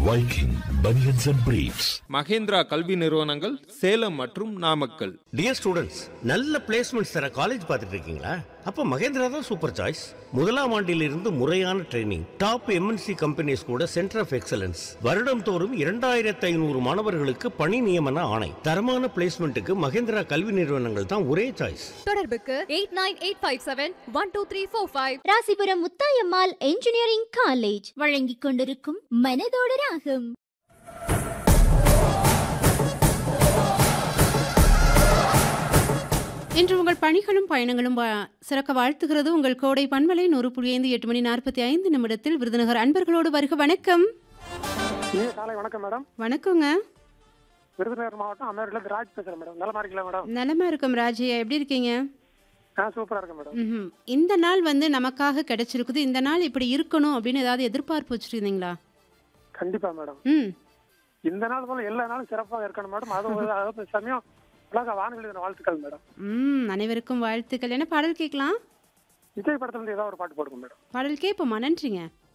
Viking Bunions and Briefs. Mahindra கல்வி நிறுவனங்கள் சேலம் மற்றும் நாமக்கல் டியர் ஸ்டூடெண்ட்ஸ் நல்ல பிளேஸ்மெண்ட்ஸ் தர காலேஜ் பார்த்துட்டு இருக்கீங்களா அப்ப மகேந்திரா தான் சூப்பர் சாய்ஸ் முதலாம் ஆண்டிலிருந்து முறையான ட்ரைனிங் டாப் எம்என்சி கம்பெனிஸ் கூட சென்டர் ஆஃப் எக்ஸலன்ஸ் வருடம் தோறும் இரண்டாயிரத்து ஐநூறு மாணவர்களுக்கு பணி நியமன ஆணை தரமான பிளேஸ்மெண்ட்டுக்கு மகேந்திரா கல்வி நிறுவனங்கள் தான் ஒரே சாய்ஸ் தொடர்புக்கு eight nine eight five seven one two three four five Rasipuram Muthayammal engineering college வழங்கிக் கொண்டிருக்கும் மனதோட ராகம் இன்று உங்கள் பணிகளும் பயணங்களும் வா- சிறக்க வாழ்த்துகிறது உங்கள் கோடை பண்பலை நூறு புள்ளி ஐந்து எட்டு மணி நாற்பத்தி ஐந்து நிமிடத்தில் விருதுநகர் அன்பர்களோடு வருக வணக்கம் இனிய காலை வணக்கம் மேடம் வணக்கங்க விருதுநகர் மாவட்டம் அமெரிக்கிலேருந்து ராஜ் பேசுறேன் மேடம் நலமா இருக்கீங்களா மேடம் நலமா இருக்கும் ராஜையா எப்படி இருக்கீங்க ஆ சூப்பரா இருக்கேன் மேடம் ம்ஹும். இந்த நாள் வந்து நமக்காக கிடைச்சிருக்குது இந்த நாள் இப்படி இருக்கணும் அப்படின்னு ஏதாவது எதிர்பார்ப்பு வச்சிருந்தீங்களா கண்டிப்பா மேடம் ம் இந்த நாள் போல எல்லா நாளும் சிறப்பாக இருக்கணும் மேடம் அதுவும் ஒரு- அதாவது சமயம் உலக வானொலி தின வாழ்த்துக்கள் மேடம் ம் அனைவருக்கும் வாழ்த்துக்கள் என்ன பாடல் கேட்கலாம் விஜய் படத்துல இருந்து ஏதாவது ஒரு பாட்டு போடுங்க மேடம் பாடல் கேட்போமா நன்றிங்க